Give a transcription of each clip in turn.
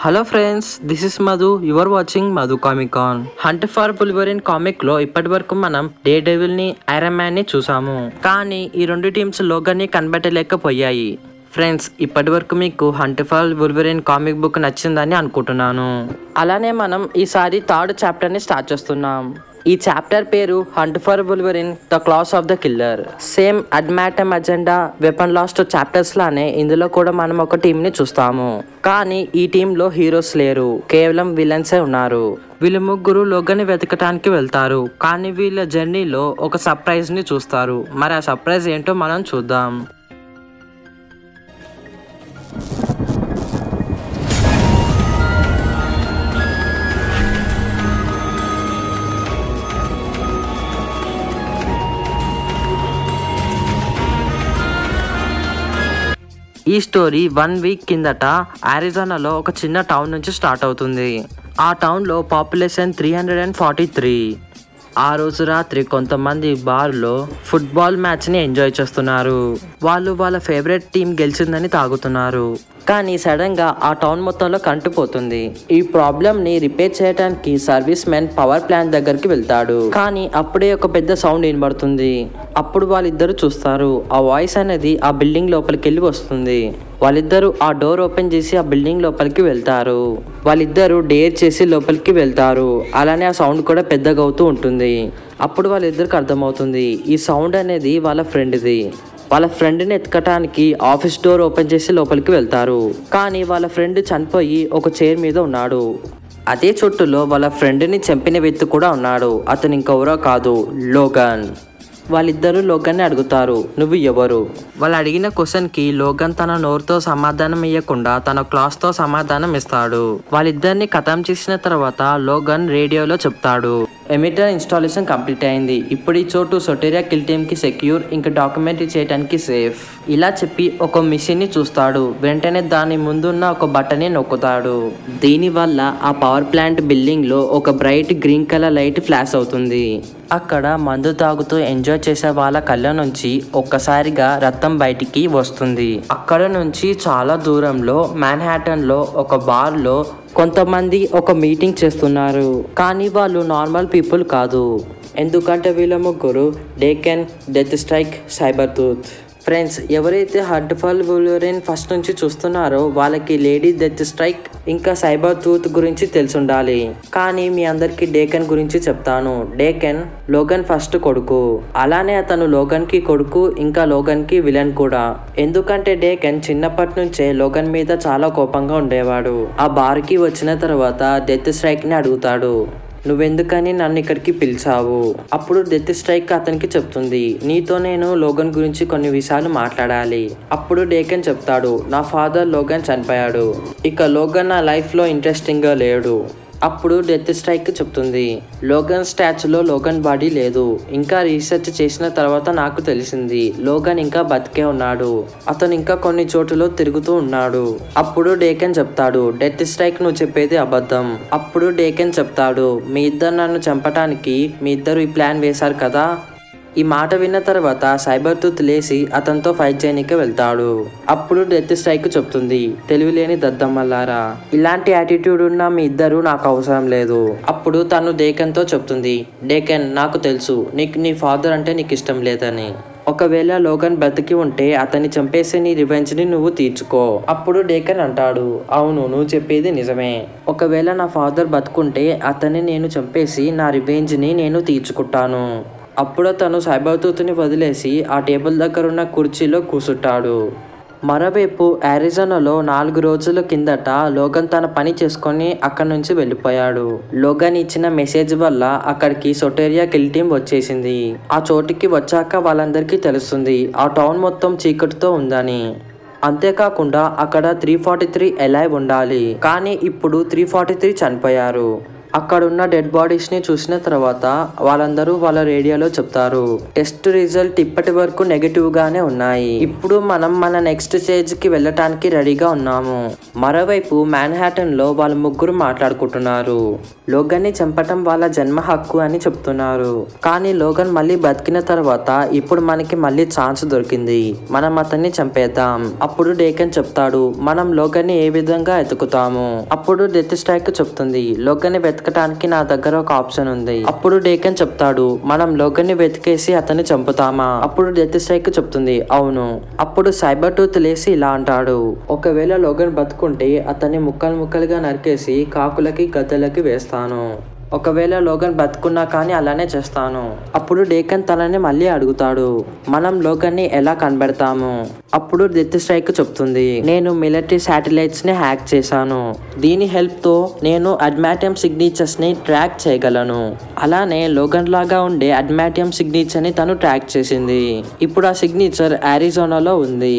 Hello friends this is Madhu your watching Madhu comic on hunt for Wolverine comic లో ఇప్పటి వరకు మనం డే డెవిల్ ని ఐరన్ మ్యాన్ ని చూసాము కానీ ఈ రెండు టీమ్స్ లోగన్ ని కనిపెట్టలేకపోయాయి ఫ్రెండ్స్ ఇప్పటి వరకు మీకు hunt for Wolverine comic book నచ్చిందని అనుకుంటున్నాను అలానే మనం ఈసారి థర్డ్ చాప్టర్ ని స్టార్ట్ చేస్తున్నాం ఈ చాప్టర్ పేరు hunt for Wolverine the claws of the killer same adamantium agenda weapon lost chapters లానే ఇందులో కూడా మనం ఒక టీం ని చూస్తాము కానీ ఈ టీంలో హీరోస్ లేరు కేవలం విలన్సే ఉన్నారు వీళ్ళు ముగ్గురు లోగని వెతకటానికి వెళ్తారు కానీ వీళ్ళ జర్నీలో ఒక సర్ప్రైజ్ ని చూస్తారు మరి ఆ సర్ప్రైజ్ ఏంటో మనం చూద్దాం ఈ స్టోరీ వన్ వీక్ కిందట ఆరిజోనాలో ఒక చిన్న టౌన్ నుంచి స్టార్ట్ అవుతుంది ఆ టౌన్లో population three hundred and forty three ఆ రోజు రాత్రి కొంతమంది బార్లో ఫుట్బాల్ మ్యాచ్ని ఎంజాయ్ చేస్తున్నారు వాళ్ళు వాళ్ళ ఫేవరెట్ టీం గెలిచిందని తాగుతున్నారు కానీ సడన్ గా ఆ టౌన్ మొత్తంలో కంటుపోతుంది ఈ ప్రాబ్లమ్ ని రిపేర్ చేయడానికి సర్వీస్ మెన్ పవర్ ప్లాంట్ దగ్గరికి వెళ్తాడు కానీ అప్పుడే ఒక పెద్ద సౌండ్ వినబడుతుంది అప్పుడు వాళ్ళిద్దరు చూస్తారు ఆ వాయిస్ అనేది ఆ బిల్డింగ్ లోపలికి వెళ్ళి వస్తుంది వాళ్ళిద్దరూ ఆ డోర్ ఓపెన్ చేసి ఆ బిల్డింగ్ లోపలికి వెళ్తారు వాళ్ళిద్దరూ డేర్ చేసి లోపలికి వెళ్తారు అలానే ఆ సౌండ్ కూడా పెద్దగా అవుతూ ఉంటుంది అప్పుడు వాళ్ళిద్దరికి అర్థమవుతుంది ఈ సౌండ్ అనేది వాళ్ళ ఫ్రెండ్ది వాళ్ళ ఫ్రెండ్ని ఎత్తుకటానికి ఆఫీస్ డోర్ ఓపెన్ చేసి లోపలికి వెళ్తారు కానీ వాళ్ళ ఫ్రెండ్ చనిపోయి ఒక చైర్ మీద ఉన్నాడు అదే చోటులో వాళ్ళ ఫ్రెండ్ని చంపిన వ్యక్తి కూడా ఉన్నాడు అతను ఇంకెవరో కాదు లోగన్ వాళ్ళిద్దరూ లోగన్ని అడుగుతారు నువ్వు ఎవరు వాళ్ళు అడిగిన క్వశ్చన్కి లోగన్ తన నోరుతో సమాధానం ఇవ్వకుండా తన క్లాస్తో సమాధానం ఇస్తాడు వాళ్ళిద్దరిని ఖతం చేసిన తర్వాత లోగన్ రేడియోలో చెప్తాడు ఎమిటర్ ఇన్స్టాలేషన్ కంప్లీట్ అయింది ఇప్పుడు ఈ చోటు సొటేరియా కిల్ టీమ్ కి సెక్యూర్ ఇంకా డాక్యుమెంటరీ చేయడానికి సేఫ్ ఇలా చెప్పి ఒక మిషన్ ని చూస్తాడు వెంటనే దాని ముందున్న ఒక బటన్ ని నొక్కుతాడు దీని వల్ల ఆ పవర్ ప్లాంట్ బిల్డింగ్ లో ఒక bright green colour light flash అవుతుంది అక్కడ మందు తాగుతూ ఎంజాయ్ చేసే వాళ్ళ కళ్ళ నుంచి ఒక్కసారిగా రక్తం బయటికి వస్తుంది అక్కడ నుంచి చాలా దూరంలో మ్యాన్హాటన్ లో ఒక బార్ లో కొంతమంది ఒక మీటింగ్ చేస్తున్నారు కానీ వాళ్ళు నార్మల్ పీపుల్ కాదు ఎందుకంటే వీళ్ళ ముగ్గురు Daken Deathstrike Sabretooth friends ఎవరైతే హర్డ్ ఫాల్ బులరిన్ ఫస్ట్ నుంచి చూస్తున్నారో వాళ్ళకి లేడీ డెత్ స్ట్రైక్ ఇంకా సైబర్ టూత్ గురించి తెలిసుండాలి కానీ మీ అందరికి డేకెన్ గురించి చెప్తాను డేకెన్ లోగన్ ఫస్ట్ కొడుకు అలానే అతను లోగన్ కి కొడుకు ఇంకా లోగన్ కి విలన్ కూడా ఎందుకంటే డేకెన్ చిన్నప్పటి నుంచే లోగన్ మీద చాలా కోపంగా ఉండేవాడు ఆ బార్ కి వచ్చిన తర్వాత డెత్ స్ట్రైక్ ని అడుగుతాడు నువ్వెందుకని నన్ను ఇక్కడికి పిలిచావు అప్పుడు డెత్ స్ట్రైక్ అతనికి చెప్తుంది నీతో నేను లోగన్ గురించి కొన్ని విషయాలు మాట్లాడాలి అప్పుడు డేకన్ చెప్తాడు నా ఫాదర్ లోగన్ చనిపోయాడు ఇక లోగన్ నా లైఫ్లో ఇంట్రెస్టింగ్గా లేడు అప్పుడు డెత్ స్ట్రైక్ చెప్తుంది లోగన్ స్టాచ్యూలో లోగన్ బాడీ లేదు ఇంకా రీసెర్చ్ చేసిన తర్వాత నాకు తెలిసింది లోగన్ ఇంకా బతికే ఉన్నాడు అతను ఇంకా కొన్ని చోటులో తిరుగుతూ ఉన్నాడు అప్పుడు డేకెన్ చెప్తాడు డెత్ స్ట్రైక్ నువ్వు చెప్పేది అబద్ధం అప్పుడు డేకెన్ చెప్తాడు మీ ఇద్దరు నన్ను చంపటానికి మీ ఇద్దరు ఈ ప్లాన్ వేశారు కదా ఈ మాట విన్న తర్వాత సైబర్ టూత్ లేచి అతనితో ఫైట్ చేయడానికి వెళ్తాడు అప్పుడు డెత్ స్ట్రైక్ చెప్తుంది తెలివిలేని దద్దమ్మల్లారా ఇలాంటి యాటిట్యూడ్ ఉన్న మీ ఇద్దరు నాకు అవసరం లేదు అప్పుడు తను డేకన్తో చెప్తుంది డేకన్ నాకు తెలుసు నీకు నీ ఫాదర్ అంటే నీకు ఇష్టం లేదని ఒకవేళ లోగన్ బ్రతికి ఉంటే అతన్ని చంపేసి నీ రివెంజ్ ని నువ్వు తీర్చుకో అప్పుడు డేకన్ అంటాడు అవును నువ్వు చెప్పేది నిజమే ఒకవేళ నా ఫాదర్ బతుకుంటే అతన్ని నేను చంపేసి నా రివెంజ్ ని నేను తీర్చుకుంటాను అప్పుడు తను సైబర్తూత్ని వదిలేసి ఆ టేబుల్ దగ్గర ఉన్న కుర్చీలో కూర్చుంటాడు మరోవైపు అరిజోనాలో నాలుగు రోజుల కిందట లోగన్ తన పని చేసుకొని అక్కడి నుంచి వెళ్ళిపోయాడు లోగన్ ఇచ్చిన మెసేజ్ వల్ల అక్కడికి సొటేరియా కిల్ టీం వచ్చేసింది ఆ చోటుకి వచ్చాక వాళ్ళందరికీ తెలుస్తుంది ఆ టౌన్ మొత్తం చీకటితో ఉందని అంతేకాకుండా అక్కడ త్రీ ఫార్టీ త్రీ ఎలైవ్ ఉండాలి కానీ ఇప్పుడు త్రీ ఫార్టీ త్రీ చనిపోయారు అక్కడ ఉన్న డెడ్ బాడీస్ ని చూసిన తర్వాత వాళ్ళందరూ వాళ్ళ రేడియోలో చెప్తారు టెస్ట్ రిజల్ట్ ఇప్పటి వరకు నెగటివ్ గానే ఉన్నాయి ఇప్పుడు మనం మన నెక్స్ట్ స్టేజ్ కి వెళ్ళటానికి రెడీగా ఉన్నాము మరోవైపు మ్యాన్హాటన్ లో వాళ్ళ ముగ్గురు మాట్లాడుకుంటున్నారు లోగన్ ని చంపటం వాళ్ళ జన్మ హక్కు అని చెప్తున్నారు కానీ లోగన్ మళ్ళీ బతికిన తర్వాత ఇప్పుడు మనకి మళ్ళీ ఛాన్స్ దొరికింది మనం అతన్ని చంపేద్దాం అప్పుడు డేకన్ చెప్తాడు మనం లోగన్ ని ఏ విధంగా ఎతుకుతాము అప్పుడు డెత్ స్ట్రైక్ చెప్తుంది లోగన్ ని వెతకటానికి నా దగ్గర ఒక ఆప్షన్ ఉంది అప్పుడు డేకన్ చెప్తాడు మనం లోగన్ ని వెతికేసి అతన్ని చంపుతామా అప్పుడు డెత్ స్ట్రైక్ చెప్తుంది అవును అప్పుడు సైబర్ టూత్ లేసి ఇలా అంటాడు ఒకవేళ లోగన్ బతుకుంటే అతన్ని ముక్కలు ముక్కలుగా నరికేసి కాకులకి గద్దలకి వేస్తాను ఒకవేళ లోగన్ బతుకున్నా కానీ అలానే చేస్తాను అప్పుడు డేకన్ తనని మళ్ళీ అడుగుతాడు మనం లోగన్ ని ఎలా కనబెడతాము అప్పుడు డెత్ స్ట్రైక్ చెప్తుంది నేను మిలిటరీ శాటిలైట్స్ ని హ్యాక్ చేశాను దీని హెల్ప్ తో నేను అడ్మాటియం సిగ్నేచర్స్ ని ట్రాక్ చేయగలను అలానే లోగన్ లాగా ఉండే అడ్మాటియం సిగ్నేచర్ ని తను ట్రాక్ చేసింది ఇప్పుడు ఆ సిగ్నేచర్ అరిజోనాలో ఉంది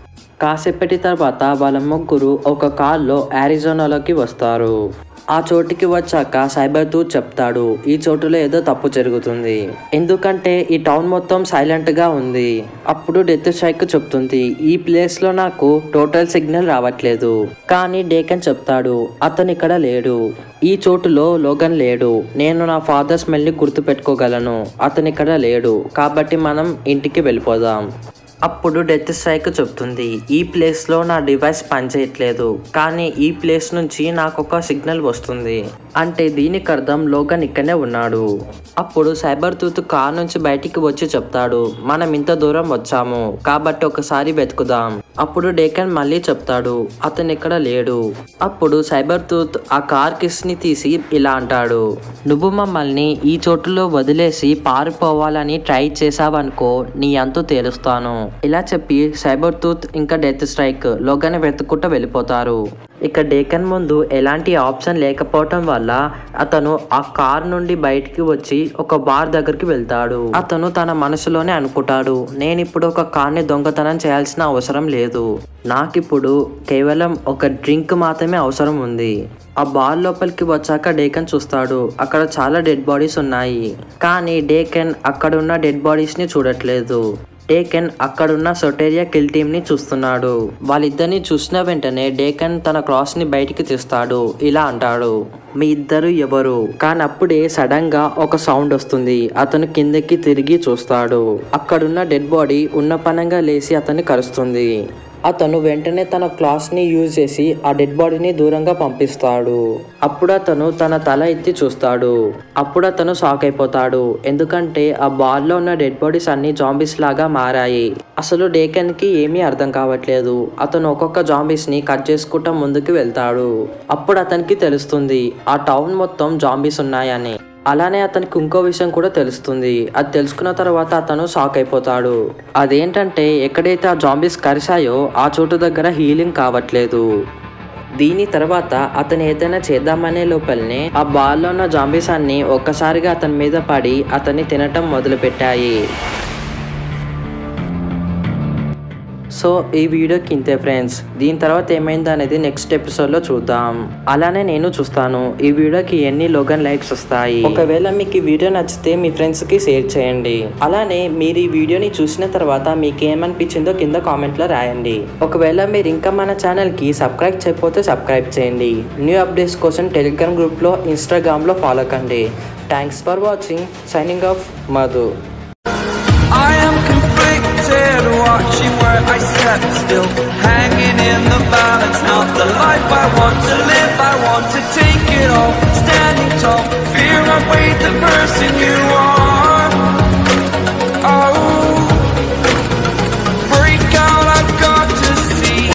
కాసేపటి తర్వాత వాళ్ళ ముగ్గురు ఒక కార్లో అరిజోనాలోకి వస్తారు ఆ చోటికి వచ్చాక సైబర్ టూత్ చెప్తాడు ఈ చోటులో ఏదో తప్పు జరుగుతుంది ఎందుకంటే ఈ టౌన్ మొత్తం సైలెంట్ గా ఉంది అప్పుడు డెత్ స్ట్రైక్ చెప్తుంది ఈ ప్లేస్ లో నాకు టోటల్ సిగ్నల్ రావట్లేదు కానీ డేకన్ చెప్తాడు అతను ఇక్కడ లేడు ఈ చోటులో లోగన్ లేడు నేను నా ఫాదర్ స్మెల్ ని గుర్తు పెట్టుకోగలను అతను ఇక్కడ లేడు కాబట్టి మనం ఇంటికి వెళ్ళిపోదాం అప్పుడు డెత్ స్ట్రైక్ చెప్తుంది ఈ ప్లేస్ లో నా డివైస్ పనిచేయట్లేదు కానీ ఈ ప్లేస్ నుంచి నాకు ఒక సిగ్నల్ వస్తుంది అంటే దీనికి అర్థం లోగన్ ఇక్కడనే ఉన్నాడు అప్పుడు సైబర్ తూత్ కార్ నుంచి బయటికి వచ్చి చెప్తాడు మనం ఇంత దూరం వచ్చాము కాబట్టి ఒకసారి వెతుకుదాం అప్పుడు డేకన్ మళ్ళీ చెప్తాడు అతను ఇక్కడ లేడు అప్పుడు సైబర్ తూత్ ఆ కార్ కిస్ ని తీసి ఇలా అంటాడు నువ్వు మమ్మల్ని ఈ చోటులో వదిలేసి పారిపోవాలని ట్రై చేసావనుకో నీ అంతు తేలుస్తాను ఇలా చెప్పి సైబర్ టూత్ ఇంకా డెత్ స్ట్రైక్ లోగానే వెతుక్కుంటూ వెళ్ళిపోతారు ఇక డేకన్ ముందు ఎలాంటి ఆప్షన్ లేకపోవటం వల్ల అతను ఆ కార్ నుండి బయటికి వచ్చి ఒక బార్ దగ్గరికి వెళ్తాడు అతను తన మనసులోనే అనుకుంటాడు నేను ఇప్పుడు ఒక కార్ని దొంగతనం చేయాల్సిన అవసరం లేదు నాకిప్పుడు కేవలం ఒక డ్రింక్ మాత్రమే అవసరం ఉంది ఆ బార్ లోపలికి వచ్చాక డేకన్ చూస్తాడు అక్కడ చాలా డెడ్ బాడీస్ ఉన్నాయి కానీ డేకన్ అక్కడ ఉన్న డెడ్ బాడీస్ ని చూడట్లేదు డేకన్ అక్కడున్న సొటేరియా కిల్ టీమ్ ని చూస్తున్నాడు వాళ్ళిద్దరిని చూసిన వెంటనే డేకన్ తన క్రాస్ ని బయటికి తీస్తాడు ఇలా అంటాడు మీ ఇద్దరు ఎవరు కానీ అప్పుడే సడన్ గా ఒక సౌండ్ వస్తుంది అతను కిందకి తిరిగి చూస్తాడు అక్కడున్న డెడ్ బాడీ ఉన్న పనంగా లేచి అతన్ని కరుస్తుంది అతను వెంటనే తన క్లాస్ ని యూజ్ చేసి ఆ డెడ్ బాడీని దూరంగా పంపిస్తాడు అప్పుడు అతను తన తల ఎత్తి చూస్తాడు అప్పుడు అతను షాక్ అయిపోతాడు ఎందుకంటే ఆ బార్ లో ఉన్న డెడ్ బాడీస్ అన్ని జాంబీస్ లాగా మారాయి అసలు డేకన్ కి ఏమీ అర్థం కావట్లేదు అతను ఒక్కొక్క జాంబీస్ ని కట్ చేసుకుంటా ముందుకు వెళ్తాడు అప్పుడు అతనికి తెలుస్తుంది ఆ టౌన్ మొత్తం జాంబీస్ ఉన్నాయని అలానే అతనికి ఇంకో విషయం కూడా తెలుస్తుంది అది తెలుసుకున్న తర్వాత అతను షాక్ అయిపోతాడు అదేంటంటే ఎక్కడైతే ఆ జాంబీస్ కరిశాయో ఆ చోటు దగ్గర హీలింగ్ కావట్లేదు దీని తర్వాత అతను ఏదైనా చేద్దామనే లోపలనే ఆ బాల్లో ఉన్న జాంబీస్ అన్ని ఒక్కసారిగా అతని మీద పడి అతన్ని తినటం మొదలుపెట్టాయి సో ఈ వీడియోకి ఇంతే ఫ్రెండ్స్ దీని తర్వాత ఏమైంది అనేది నెక్స్ట్ ఎపిసోడ్ లో చూద్దాం అలానే నేను చూస్తాను ఈ వీడియోకి ఎన్ని లోగన్ లైక్స్ వస్తాయి ఒకవేళ మీకు ఈ వీడియో నచ్చితే మీ ఫ్రెండ్స్ కి షేర్ చేయండి అలానే మీరు ఈ వీడియోని చూసిన తర్వాత మీకు ఏమనిపించిందో కింద కామెంట్ లో రాయండి ఒకవేళ మీరు ఇంకా మన ఛానల్ కి సబ్స్క్రైబ్ చేయకపోతే సబ్స్క్రైబ్ చేయండి న్యూ అప్డేట్స్ కోసం టెలిగ్రామ్ గ్రూప్ లో ఇన్స్టాగ్రామ్ లో ఫాలో కండి thanks for watching signing off Madhu I am conflicted, watching where I step still, hanging in the balance. Not the life I want to live, I want to take it all. Standing tall, fear I weighed the person you are.